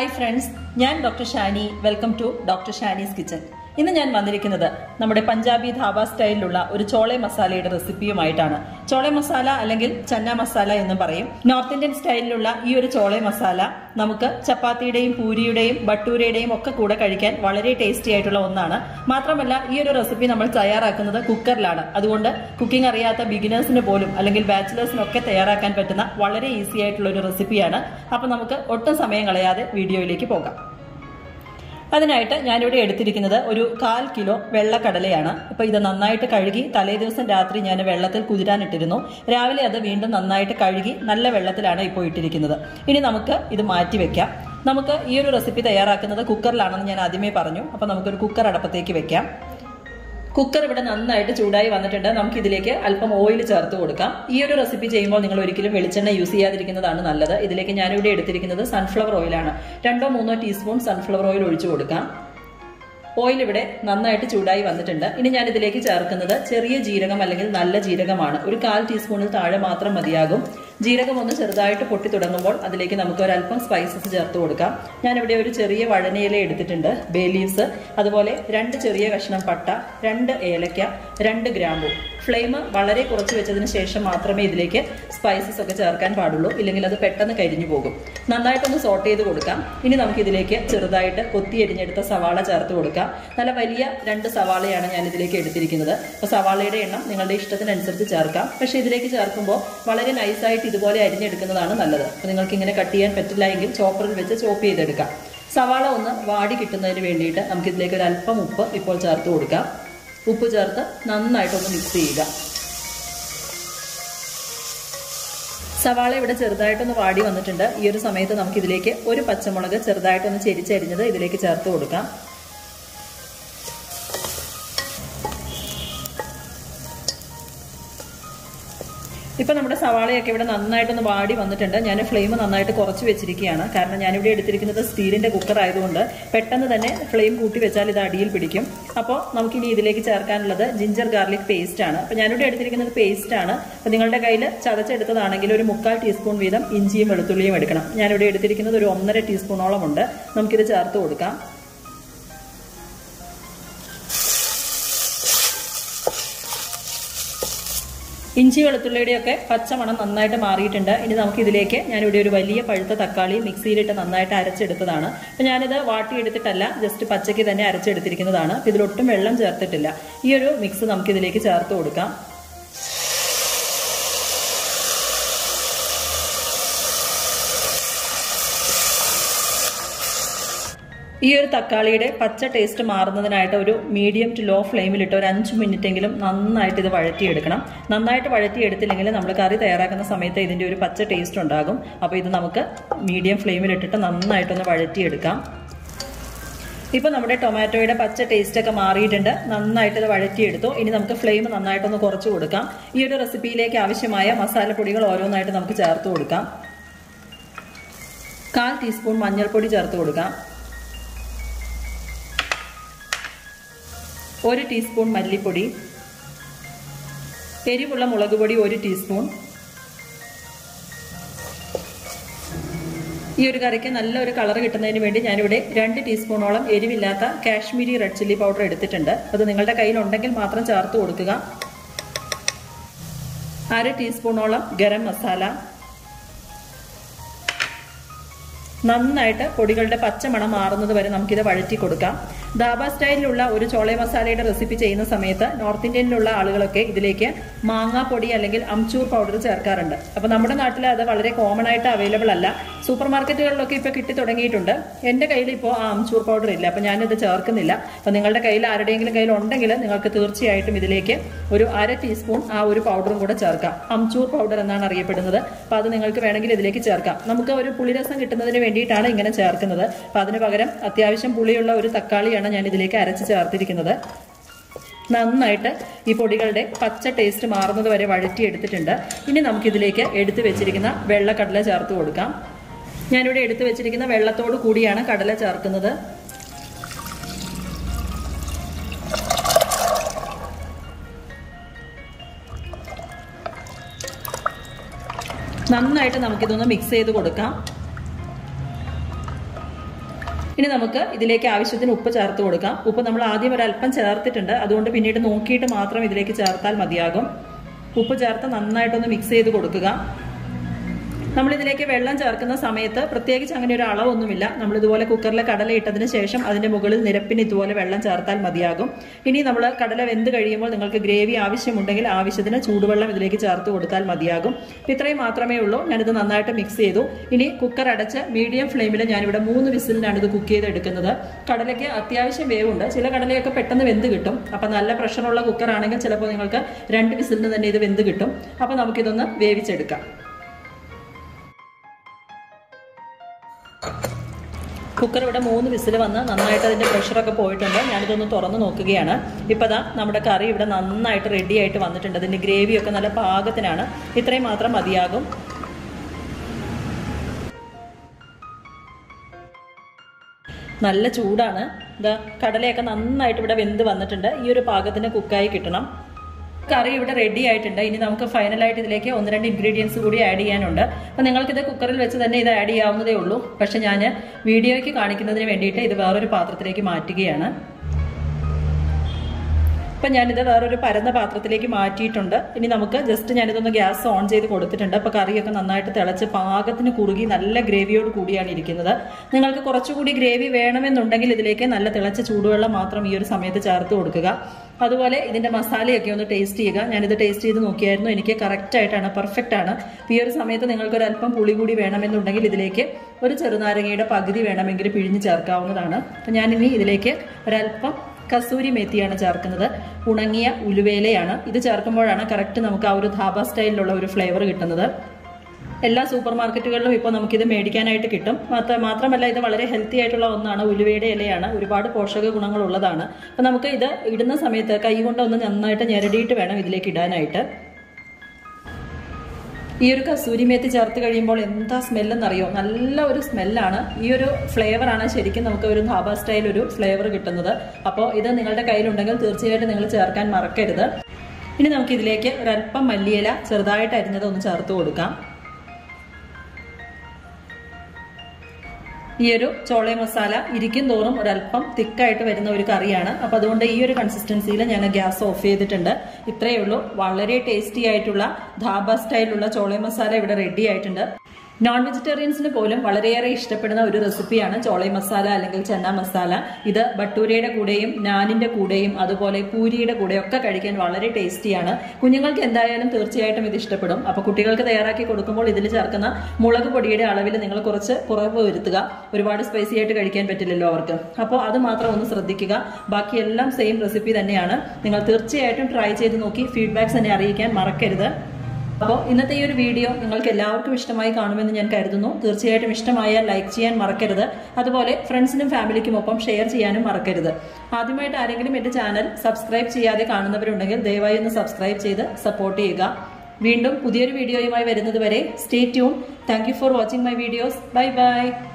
hi friends ഞാൻ doctor Shani welcome to doctor Shani's kitchen ഇന്ന് ഞാൻ വന്നിരിക്കുന്നത് നമ്മുടെ പഞ്ചാബി ധാബ സ്റ്റൈലിലുള്ള ഒരു ചോളെ മസാലയുടെ റെസിപ്പിയുമായിട്ടാണ് ചോളെ മസാല അല്ലെങ്കിൽ ചന്ന മസാല എന്നും പറയും നോർത്ത് ഇന്ത്യൻ സ്റ്റൈലിലുള്ള ഈ ഒരു ചോളെ മസാല നമുക്ക് ചപ്പാത്തിയുടെയും പൂരിയുടെയും ബട്ടൂരയുടെയും ഒക്കെ കൂടെ കഴിക്കാൻ വളരെ ടേസ്റ്റി ആയിട്ടുള്ള ഒന്നാണ് മാത്രമല്ല ഈ ഒരു റെസിപ്പി നമ്മൾ തയ്യാറാക്കുന്നത് കുക്കറിലാണ് അതുകൊണ്ട് കുക്കിംഗ് അറിയാത്ത ബിഗിനേഴ്സിന് പോലും അല്ലെങ്കിൽ ബാച്ചിലേഴ്സിനൊക്കെ തയ്യാറാക്കാൻ പറ്റുന്ന വളരെ ഈസി ആയിട്ടുള്ള ഒരു റെസിപ്പിയാണ് അപ്പൊ നമുക്ക് ഒട്ടും സമയം കളയാതെ വീഡിയോയിലേക്ക് പോകാം അതിനായിട്ട് ഞാനിവിടെ എടുത്തിരിക്കുന്നത് ഒരു കാൽ കിലോ വെള്ളക്കടലയാണ് അപ്പോൾ ഇത് നന്നായിട്ട് കഴുകി തലേ ദിവസം രാത്രി ഞാൻ വെള്ളത്തിൽ കുതിരാനിട്ടിരുന്നു രാവിലെ അത് വീണ്ടും നന്നായിട്ട് കഴുകി നല്ല വെള്ളത്തിലാണ് ഇപ്പോൾ ഇട്ടിരിക്കുന്നത് ഇനി നമുക്ക് ഇത് മാറ്റി വെക്കാം നമുക്ക് ഈ ഒരു റെസിപ്പി തയ്യാറാക്കുന്നത് കുക്കറിലാണെന്ന് ഞാൻ ആദ്യമേ പറഞ്ഞു അപ്പോൾ നമുക്കൊരു കുക്കർ അടപ്പത്തേക്ക് വെക്കാം കുക്കർ ഇവിടെ നന്നായിട്ട് ചൂടായി വന്നിട്ടുണ്ട് നമുക്ക് ഇതിലേക്ക് അല്പം ഓയിൽ ചേർത്ത് കൊടുക്കാം ഈ ഒരു റെസിപ്പി ചെയ്യുമ്പോൾ നിങ്ങൾ ഒരിക്കലും വെളിച്ചെണ്ണ യൂസ് ചെയ്യാതിരിക്കുന്നതാണ് നല്ലത് ഇതിലേക്ക് ഞാനിവിടെ എടുത്തിരിക്കുന്നത് സൺഫ്ലവർ ഓയിലാണ് രണ്ടോ മൂന്നോ ടീസ്പൂൺ സൺഫ്ലവർ ഓയിൽ ഒഴിച്ചു കൊടുക്കാം ഓയിൽ ഇവിടെ നന്നായിട്ട് ചൂടായി വന്നിട്ടുണ്ട് ഇനി ഞാൻ ഇതിലേക്ക് ചേർക്കുന്നത് ചെറിയ ജീരകം അല്ലെങ്കിൽ നല്ല ജീരകമാണ് ഒരു കാൽ ടീസ്പൂണിൽ താഴെ മാത്രം മതിയാകും ജീരകം ഒന്ന് ചെറുതായിട്ട് പൊട്ടി തുടങ്ങുമ്പോൾ അതിലേക്ക് നമുക്ക് ഒരല്പം സ്പൈസസ് ചേർത്ത് കൊടുക്കാം ഞാനിവിടെ ഒരു ചെറിയ വഴനയില എടുത്തിട്ടുണ്ട് ബേ ലീവ്സ് അതുപോലെ രണ്ട് ചെറിയ കഷ്ണം പട്ട രണ്ട് ഏലക്ക രണ്ട് ഗ്രാമ്പു ഫ്ലെയിം വളരെ കുറച്ച് വെച്ചതിന് ശേഷം മാത്രമേ ഇതിലേക്ക് സ്പൈസസ് ഒക്കെ ചേർക്കാൻ പാടുള്ളൂ ഇല്ലെങ്കിൽ അത് പെട്ടെന്ന് കരിഞ്ഞു പോകും നന്നായിട്ടൊന്ന് സോട്ട് ചെയ്ത് കൊടുക്കാം ഇനി നമുക്ക് ഇതിലേക്ക് ചെറുതായിട്ട് കൊത്തി എരിഞ്ഞെടുത്ത സവാള ചേർത്ത് കൊടുക്കാം നല്ല വലിയ രണ്ട് സവാളയാണ് ഞാൻ ഇതിലേക്ക് എടുത്തിരിക്കുന്നത് അപ്പോൾ സവാളയുടെ എണ്ണം നിങ്ങളുടെ ഇഷ്ടത്തിനനുസരിച്ച് ചേർക്കാം പക്ഷേ ഇതിലേക്ക് ചേർക്കുമ്പോൾ വളരെ നൈസായിട്ട് ഇതുപോലെ അരിഞ്ഞെടുക്കുന്നതാണ് നല്ലത് അപ്പോൾ നിങ്ങൾക്ക് ഇങ്ങനെ കട്ട് ചെയ്യാൻ പറ്റില്ല എങ്കിൽ ചോപ്പറിൽ വെച്ച് ചോപ്പ് ചെയ്തെടുക്കാം സവാള ഒന്ന് വാടി കിട്ടുന്നതിന് വേണ്ടിയിട്ട് നമുക്ക് ഇതിലേക്ക് ഒരു അല്പം ഉപ്പ് ഇപ്പോൾ ചേർത്ത് കൊടുക്കാം ഉപ്പ് ചേർത്ത് നന്നായിട്ടൊന്ന് മിക്സ് ചെയ്യുക സവാള ഇവിടെ ചെറുതായിട്ടൊന്ന് വാടി വന്നിട്ടുണ്ട് ഈ ഒരു സമയത്ത് നമുക്ക് ഇതിലേക്ക് ഒരു പച്ചമുളക് ചെറുതായിട്ടൊന്ന് ചെരിച്ചരിഞ്ഞത് ഇതിലേക്ക് ചേർത്ത് കൊടുക്കാം ഇപ്പൊ നമ്മുടെ സവാളയൊക്കെ ഇവിടെ നന്നായിട്ടൊന്ന് വാടി വന്നിട്ടുണ്ട് ഞാൻ ഫ്ലെയിം നന്നായിട്ട് കുറച്ച് വെച്ചിരിക്കുകയാണ് കാരണം ഞാനിവിടെ എടുത്തിരിക്കുന്നത് സ്റ്റീലിന്റെ കുക്കർ ആയതുകൊണ്ട് പെട്ടെന്ന് തന്നെ ഫ്ലെയിം കൂട്ടി വെച്ചാൽ ഇത് അടിയിൽ പിടിക്കും അപ്പോൾ നമുക്കിനി ഇതിലേക്ക് ചേർക്കാനുള്ളത് ജിഞ്ചർ ഗാർലിക് പേസ്റ്റ് ആണ് അപ്പൊ ഞാനിവിടെ എടുത്തിരിക്കുന്നത് പേസ്റ്റ് ആണ് അപ്പൊ നിങ്ങളുടെ കയ്യിൽ ചതച്ചെടുത്തതാണെങ്കിൽ ഒരു മുക്കാൽ ടീസ്പൂൺ വീതം ഇഞ്ചിയും വെളുത്തുള്ളിയും എടുക്കണം ഞാനിവിടെ എടുത്തിരിക്കുന്നത് ഒരു ഒന്നര ടീസ്പൂണോളം ഉണ്ട് നമുക്കിത് ചേർത്ത് കൊടുക്കാം ഇഞ്ചി വെളുത്തുള്ളിയുടെയൊക്കെ പച്ചമണം നന്നായിട്ട് മാറിയിട്ടുണ്ട് ഇനി നമുക്ക് ഇതിലേക്ക് ഞാനിവിടെ ഒരു വലിയ പഴുത്ത തക്കാളി മിക്സിയിലിട്ട് നന്നായിട്ട് അരച്ചെടുത്തതാണ് അപ്പം ഞാനിത് വാട്ടിയെടുത്തിട്ടല്ല ജസ്റ്റ് പച്ചയ്ക്ക് തന്നെ അരച്ചെടുത്തിരിക്കുന്നതാണ് ഇതിലൊട്ടും വെള്ളം ചേർത്തിട്ടില്ല ഈ ഒരു മിക്സ് നമുക്ക് ഇതിലേക്ക് ചേർത്ത് കൊടുക്കാം ഈ ഒരു തക്കാളിയുടെ പച്ച ടേസ്റ്റ് മാറുന്നതിനായിട്ട് ഒരു മീഡിയം ടു ലോ ഫ്ലെയിമിലിട്ട് ഒരു അഞ്ച് മിനിറ്റെങ്കിലും നന്നായിട്ട് ഇത് വഴറ്റിയെടുക്കണം നന്നായിട്ട് വഴറ്റിയെടുത്തില്ലെങ്കിൽ നമ്മൾ കറി തയ്യാറാക്കുന്ന സമയത്ത് ഇതിൻ്റെ ഒരു പച്ച ടേസ്റ്റ് ഉണ്ടാകും അപ്പോൾ ഇത് നമുക്ക് മീഡിയം ഫ്ലെയിമിലിട്ടിട്ട് നന്നായിട്ടൊന്ന് വഴറ്റിയെടുക്കാം ഇപ്പോൾ നമ്മുടെ ടൊമാറ്റോയുടെ പച്ച ടേസ്റ്റ് ഒക്കെ മാറിയിട്ടുണ്ട് നന്നായിട്ട് ഇത് വഴറ്റിയെടുത്തു ഇനി നമുക്ക് ഫ്ലെയിം നന്നായിട്ടൊന്ന് കുറച്ച് കൊടുക്കാം ഈ ഒരു റെസിപ്പിയിലേക്ക് ആവശ്യമായ മസാലപ്പൊടികൾ ഓരോന്നായിട്ട് നമുക്ക് ചേർത്ത് കൊടുക്കാം കാൽ ടീസ്പൂൺ മഞ്ഞൾപ്പൊടി ചേർത്ത് കൊടുക്കാം ഒരു ടീസ്പൂൺ മല്ലിപ്പൊടി എരിവുള്ള മുളക് പൊടി ഒരു ടീസ്പൂൺ ഈ ഒരു കറിക്ക് നല്ലൊരു കളർ കിട്ടുന്നതിന് വേണ്ടി ഞാനിവിടെ രണ്ട് ടീസ്പൂണോളം എരിവില്ലാത്ത കാശ്മീരി റെഡ് ചില്ലി പൗഡർ എടുത്തിട്ടുണ്ട് അത് നിങ്ങളുടെ കയ്യിലുണ്ടെങ്കിൽ മാത്രം ചേർത്ത് കൊടുക്കുക അര ടീസ്പൂണോളം ഗരം മസാല നന്നായിട്ട് പൊടികളുടെ പച്ചമണം മാറുന്നത് വരെ നമുക്കിത് വഴറ്റി കൊടുക്കാം ദാബ സ്റ്റൈലിലുള്ള ഒരു ചോളെ മസാലയുടെ റെസിപ്പി ചെയ്യുന്ന സമയത്ത് നോർത്ത് ഇന്ത്യനിലുള്ള ആളുകളൊക്കെ ഇതിലേക്ക് മാങ്ങാപ്പൊടി അല്ലെങ്കിൽ അംചൂർ പൗഡർ ചേർക്കാറുണ്ട് അപ്പോൾ നമ്മുടെ നാട്ടിൽ അത് വളരെ കോമൺ ആയിട്ട് അവൈലബിൾ അല്ല സൂപ്പർ മാർക്കറ്റുകളിലൊക്കെ ഇപ്പോൾ കിട്ടി തുടങ്ങിയിട്ടുണ്ട് എൻ്റെ കയ്യിൽ ഇപ്പോൾ ആ അംചൂർ പൗഡർ ഇല്ല അപ്പോൾ ഞാനിത് ചേർക്കുന്നില്ല അപ്പോൾ നിങ്ങളുടെ കയ്യിൽ ആരുടെയെങ്കിലും കയ്യിൽ ഉണ്ടെങ്കിൽ നിങ്ങൾക്ക് തീർച്ചയായിട്ടും ഇതിലേക്ക് ഒരു അര ടീസ്പൂൺ ആ ഒരു പൗഡറും കൂടെ ചേർക്കാം അംചൂർ പൗഡർ എന്നാണ് അറിയപ്പെടുന്നത് അപ്പോൾ അത് നിങ്ങൾക്ക് വേണമെങ്കിൽ ഇതിലേക്ക് ചേർക്കാം നമുക്ക് ഒരു പുളിരസം കിട്ടുന്നതിന് വേണ്ടിയിട്ടാണ് ഇങ്ങനെ ചേർക്കുന്നത് അപ്പോൾ അതിന് പകരം അത്യാവശ്യം പുളിയുള്ള ഒരു തക്കാളിയാണ് ഞാൻ ഇതിലേക്ക് അരച്ച് ചേർത്തിരിക്കുന്നത് നന്നായിട്ട് ഈ പൊടികളുടെ പച്ച ടേസ്റ്റ് മാറുന്നത് വരെ വഴറ്റിയെടുത്തിട്ടുണ്ട് ഇനി നമുക്കിതിലേക്ക് എടുത്തു വെച്ചിരിക്കുന്ന വെള്ളക്കടല ചേർത്ത് കൊടുക്കാം ഞാനിവിടെ എടുത്തു വെച്ചിരിക്കുന്ന വെള്ളത്തോട് കൂടിയാണ് കടല ചേർക്കുന്നത് നന്നായിട്ട് നമുക്കിതൊന്ന് മിക്സ് ചെയ്ത് കൊടുക്കാം ഇനി നമുക്ക് ഇതിലേക്ക് ആവശ്യത്തിന് ഉപ്പ് ചേർത്ത് കൊടുക്കാം ഉപ്പ് നമ്മൾ ആദ്യം ഒരു അല്പം ചേർത്തിട്ടുണ്ട് അതുകൊണ്ട് പിന്നീട് നോക്കിയിട്ട് മാത്രം ഇതിലേക്ക് ചേർത്താൽ മതിയാകും ഉപ്പ് ചേർത്ത് നന്നായിട്ടൊന്ന് മിക്സ് ചെയ്ത് കൊടുക്കുക നമ്മൾ ഇതിലേക്ക് വെള്ളം ചേർക്കുന്ന സമയത്ത് പ്രത്യേകിച്ച് അങ്ങനെ ഒരു അളവൊന്നുമില്ല നമ്മൾ ഇതുപോലെ കുക്കറിൽ കടല ഇട്ടതിന് ശേഷം അതിന്റെ മുകളിൽ നിരപ്പിന് ഇതുപോലെ വെള്ളം ചേർത്താൽ മതിയാകും ഇനി നമ്മൾ കടല വെന്ത് കഴിയുമ്പോൾ നിങ്ങൾക്ക് ഗ്രേവി ആവശ്യമുണ്ടെങ്കിൽ ആവശ്യത്തിന് ചൂടുവെള്ളം ഇതിലേക്ക് ചേർത്ത് കൊടുത്താൽ മതിയാകും ഇത്രയും മാത്രമേ ഉള്ളൂ ഞാനിത് നന്നായിട്ട് മിക്സ് ചെയ്തു ഇനി കുക്കർ അടച്ച് മീഡിയം ഫ്ലെയിമിൽ ഞാനിവിടെ മൂന്ന് വിസിലിനാണ് ഇത് കുക്ക് ചെയ്തെടുക്കുന്നത് കടലയ്ക്ക് അത്യാവശ്യം വേവുണ്ട് ചില കടലയൊക്കെ പെട്ടെന്ന് വെന്ത് കിട്ടും അപ്പം നല്ല പ്രഷറുള്ള കുക്കർ ആണെങ്കിൽ ചിലപ്പോൾ നിങ്ങൾക്ക് രണ്ട് വിസിലിന് തന്നെ ഇത് വെന്ത് കിട്ടും അപ്പോൾ നമുക്കിതൊന്ന് വേവിച്ചെടുക്കാം കുക്കർ ഇവിടെ മൂന്ന് വിസിൽ വന്ന് നന്നായിട്ട് അതിൻ്റെ പ്രഷറൊക്കെ പോയിട്ടുണ്ട് ഞാനിതൊന്ന് തുറന്ന് നോക്കുകയാണ് ഇപ്പോൾ ദാ നമ്മുടെ കറി ഇവിടെ നന്നായിട്ട് റെഡി ആയിട്ട് വന്നിട്ടുണ്ട് അതിൻ്റെ ഗ്രേവിയൊക്കെ നല്ല പാകത്തിനാണ് ഇത്രയും മാത്രം മതിയാകും നല്ല ചൂടാണ് ഇതാ കടലയൊക്കെ നന്നായിട്ട് ഇവിടെ വെന്ത് വന്നിട്ടുണ്ട് ഈ ഒരു പാകത്തിന് കുക്കായി കിട്ടണം കറി ഇവിടെ റെഡി ആയിട്ടുണ്ട് ഇനി നമുക്ക് ഫൈനലായിട്ട് ഇതിലേക്ക് ഒന്ന് രണ്ട് ഇൻഗ്രീഡിയൻസ് കൂടി ആഡ് ചെയ്യാനുണ്ട് അപ്പം നിങ്ങൾക്കിത് കുക്കറിൽ വെച്ച് തന്നെ ഇത് ആഡ് ചെയ്യാവുന്നതേ ഉള്ളൂ പക്ഷെ ഞാൻ വീഡിയോയ്ക്ക് കാണിക്കുന്നതിന് വേണ്ടിയിട്ട് ഇത് വേറൊരു പാത്രത്തിലേക്ക് മാറ്റുകയാണ് അപ്പം ഞാനിത് വേറൊരു പരന്ന പാത്രത്തിലേക്ക് മാറ്റിയിട്ടുണ്ട് ഇനി നമുക്ക് ജസ്റ്റ് ഞാനിതൊന്ന് ഗ്യാസ് ഓൺ ചെയ്ത് കൊടുത്തിട്ടുണ്ട് അപ്പോൾ കറിയൊക്കെ നന്നായിട്ട് തിളച്ച് പാകത്തിന് കുറുകി നല്ല ഗ്രേവിയോട് കൂടിയാണ് ഇരിക്കുന്നത് നിങ്ങൾക്ക് കുറച്ചുകൂടി ഗ്രേവി വേണമെന്നുണ്ടെങ്കിൽ ഇതിലേക്ക് നല്ല തിളച്ച ചൂടുവെള്ളം മാത്രം ഈ ഒരു സമയത്ത് ചേർത്ത് കൊടുക്കുക അതുപോലെ ഇതിന്റെ മസാലയൊക്കെ ഒന്ന് ടേസ്റ്റ് ചെയ്യുക ഞാനിത് ടേസ്റ്റ് ചെയ്ത് നോക്കിയായിരുന്നു എനിക്ക് കറക്റ്റ് ആയിട്ടാണ് പെർഫെക്റ്റ് ആണ് ഈ ഒരു സമയത്ത് നിങ്ങൾക്ക് ഒരു അല്പം പുളി കൂടി വേണമെന്നുണ്ടെങ്കിൽ ഇതിലേക്ക് ഒരു ചെറുനാരങ്ങയുടെ പകുതി വേണമെങ്കിൽ പിഴിഞ്ഞ് ചേർക്കാവുന്നതാണ് അപ്പം ഞാനിനി ഇതിലേക്ക് ഒരല്പം കസൂരി മേത്തിയാണ് ചേർക്കുന്നത് ഉണങ്ങിയ ഉലുവേലയാണ് ഇത് ചേർക്കുമ്പോഴാണ് കറക്റ്റ് നമുക്ക് ആ ഒരു ധാബ സ്റ്റൈലിലുള്ള ഒരു ഫ്ലേവർ കിട്ടുന്നത് എല്ലാ സൂപ്പർ മാർക്കറ്റുകളിലും ഇപ്പോൾ നമുക്കിത് മേടിക്കാനായിട്ട് കിട്ടും മാത്ര മാത്രമല്ല ഇത് വളരെ ഹെൽത്തി ആയിട്ടുള്ള ഒന്നാണ് ഉലുവയുടെ ഇലയാണ് ഒരുപാട് പോഷക ഗുണങ്ങൾ ഉള്ളതാണ് അപ്പം നമുക്ക് ഇത് ഇടുന്ന സമയത്ത് കൈ കൊണ്ട് ഒന്ന് നന്നായിട്ട് ഞെരടിയിട്ട് വേണം ഇതിലേക്ക് ഇടാനായിട്ട് ഈ ഒരു കസൂരി മേത്തി ചേർത്ത് കഴിയുമ്പോൾ എന്താ സ്മെല്ലെന്നറിയോ നല്ല ഒരു സ്മെല്ലാണ് ഈ ഒരു ഫ്ലേവറാണ് ശരിക്കും നമുക്ക് ഒരു ധാബ സ്റ്റൈൽ ഒരു ഫ്ലേവർ കിട്ടുന്നത് അപ്പോൾ ഇത് നിങ്ങളുടെ കയ്യിലുണ്ടെങ്കിൽ തീർച്ചയായിട്ടും നിങ്ങൾ ചേർക്കാൻ മറക്കരുത് ഇനി നമുക്ക് ഇതിലേക്ക് ഒരല്പം മല്ലിയില ചെറുതായിട്ട് അരിഞ്ഞത് ഒന്ന് ചേർത്ത് കൊടുക്കാം ഈ ഒരു ചോള മസാല ഇരിക്കും തോറും ഒരല്പം തിക്കായിട്ട് വരുന്ന ഒരു കറിയാണ് അപ്പോൾ അതുകൊണ്ട് ഈ ഒരു കൺസിസ്റ്റൻസിയിൽ ഞാൻ ഗ്യാസ് ഓഫ് ചെയ്തിട്ടുണ്ട് ഇത്രയേ ഉള്ളൂ വളരെ ടേസ്റ്റി ആയിട്ടുള്ള ധാബ സ്റ്റൈലുള്ള ചോള മസാല ഇവിടെ റെഡി ആയിട്ടുണ്ട് നോൺ വെജിറ്റേറിയൻസിന് പോലും വളരെയേറെ ഇഷ്ടപ്പെടുന്ന ഒരു റെസിപ്പിയാണ് ചോളൈ മസാല അല്ലെങ്കിൽ ചന്ന മസാല ഇത് ബട്ടൂരയുടെ കൂടെയും നാനിന്റെ കൂടെയും അതുപോലെ പൂരിയുടെ കൂടെയും ഒക്കെ കഴിക്കാൻ വളരെ ടേസ്റ്റിയാണ് കുഞ്ഞുങ്ങൾക്ക് എന്തായാലും തീർച്ചയായിട്ടും ഇത് ഇഷ്ടപ്പെടും അപ്പോൾ കുട്ടികൾക്ക് തയ്യാറാക്കി കൊടുക്കുമ്പോൾ ഇതിൽ ചേർക്കുന്ന മുളക് പൊടിയുടെ അളവിൽ നിങ്ങൾ കുറച്ച് കുറവ് വരുത്തുക ഒരുപാട് സ്പൈസി ആയിട്ട് കഴിക്കാൻ പറ്റില്ലല്ലോ അവർക്ക് അപ്പോൾ അത് മാത്രം ഒന്ന് ശ്രദ്ധിക്കുക ബാക്കിയെല്ലാം സെയിം റെസിപ്പി തന്നെയാണ് നിങ്ങൾ തീർച്ചയായിട്ടും ട്രൈ ചെയ്ത് നോക്കി ഫീഡ്ബാക്സ് എന്നെ അറിയിക്കാൻ മറക്കരുത് അപ്പോൾ ഇന്നത്തെ ഈ ഒരു വീഡിയോ നിങ്ങൾക്ക് എല്ലാവർക്കും ഇഷ്ടമായി കാണുമെന്ന് ഞാൻ കരുതുന്നു തീർച്ചയായിട്ടും ഇഷ്ടമായാൽ ലൈക്ക് ചെയ്യാൻ മറക്കരുത് അതുപോലെ ഫ്രണ്ട്സിനും ഫാമിലിക്കും ഒപ്പം ഷെയർ ചെയ്യാനും മറക്കരുത് ആദ്യമായിട്ട് ആരെങ്കിലും എൻ്റെ ചാനൽ സബ്സ്ക്രൈബ് ചെയ്യാതെ കാണുന്നവരുണ്ടെങ്കിൽ ദയവായി ഒന്ന് സബ്സ്ക്രൈബ് ചെയ്ത് സപ്പോർട്ട് ചെയ്യുക വീണ്ടും പുതിയൊരു വീഡിയോയുമായി വരുന്നത് വരെ stay tune thank you for watching my videos bye by